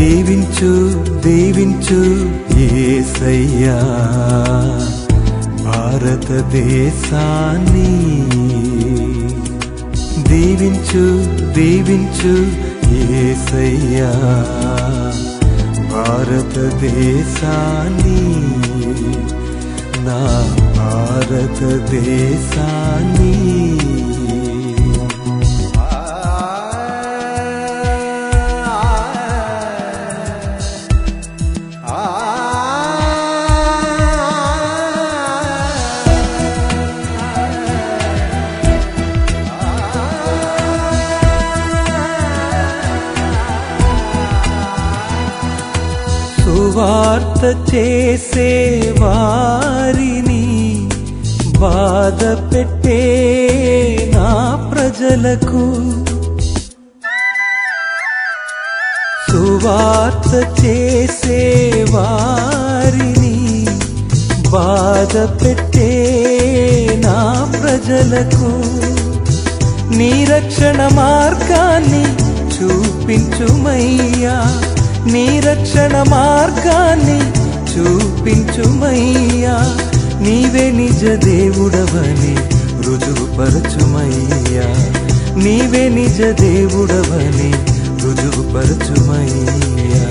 దీవించు దీవించు ఏసయ్యా భారతదేశాన్ని దీవించు దీవించు ఏసయ్యా భారతదేశాన్ని నా భారతదేశాన్ని సువార్త చేసే వారిని బాధ పెట్టే నా ప్రజలకు సువార్త చేసే వారిని బాధ పెట్టే నా ప్రజలకు నీ రక్షణ మార్గాన్ని చూపించుమయ్యా నీ రక్షణ మార్గాన్ని చూపించుమయ్యా నీవే నిజ దేవుడవని రుజువుపరచుమయ్యా నీవే నిజ దేవుడవని రుజువుపరచుమయ్యా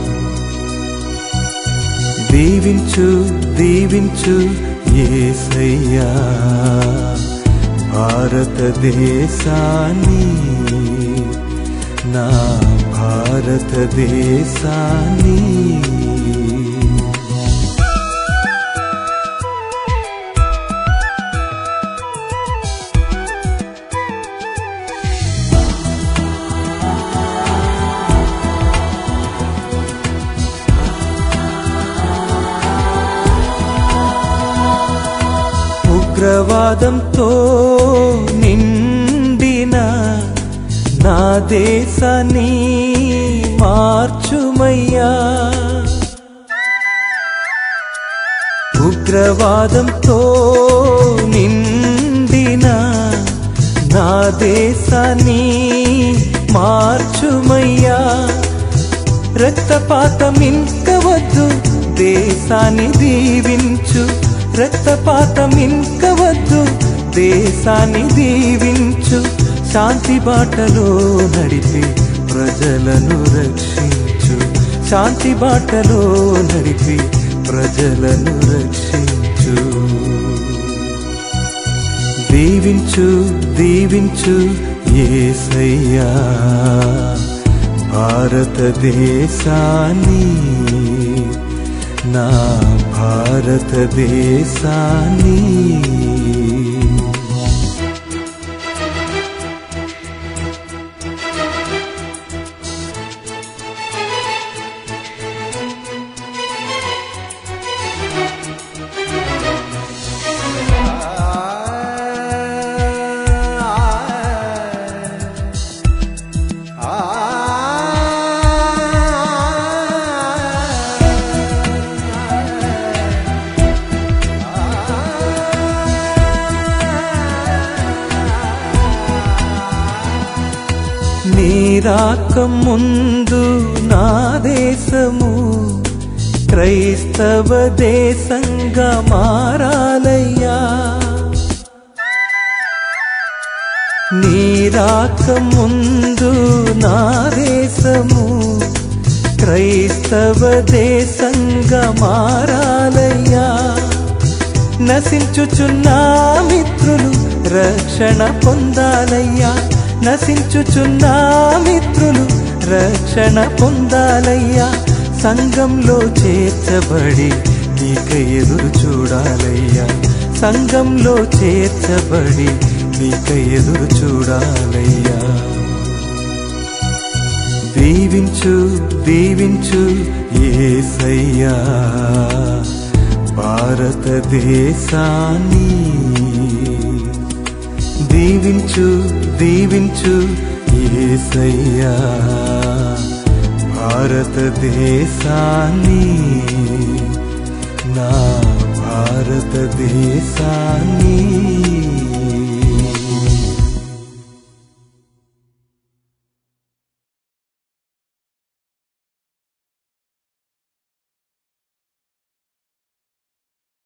దీవించు దీవించు ఏసయ్యా భారతదేశాన్ని నా భారతదేశాన్ని ఉగ్రవాదంతో నిండిన నా దేశాన్ని మార్చుమయ్యా ఉగ్రవాదంతో నిండిన నా దేశాన్ని మార్చుమయ్యా రక్తపాతం ఇంకవద్దు దేశాన్ని దీవించు రక్తపాతం ఇంకవద్దు దేశాన్ని దీవించు శాంతి బాటలో నడిపి ప్రజలను రక్షించు శాంతి బాటలో నడిపి ప్రజలను రక్షించు దీవించు దీవించు ఏసయ్యా భారతదేశాన్ని నా భారతదేశాన్ని నీరాక ముందు నా దేశము క్రైస్తవ దేశంగా మారాలయ్యా నీరాక ముందు నా దేశము క్రైస్తవ దేశంగా మారాలయ్యా నశించుచున్నా మిత్రులు రక్షణ పొందాలయ్యా నశించుచున్నా మిత్రులు రక్షణ పొందాలయ్యా సంఘంలో చేర్చబడి నీక ఎదురు చూడాలయ్యా సంఘంలో చేర్చబడి నీక ఎదురు చూడాలయ్యా దీవించు దీవించు ఏసయ్యా భారతదేశాన్ని దీవించు దీవించు ఏసయ్యా భారతదేశాన్ని నా భారతదేశాన్ని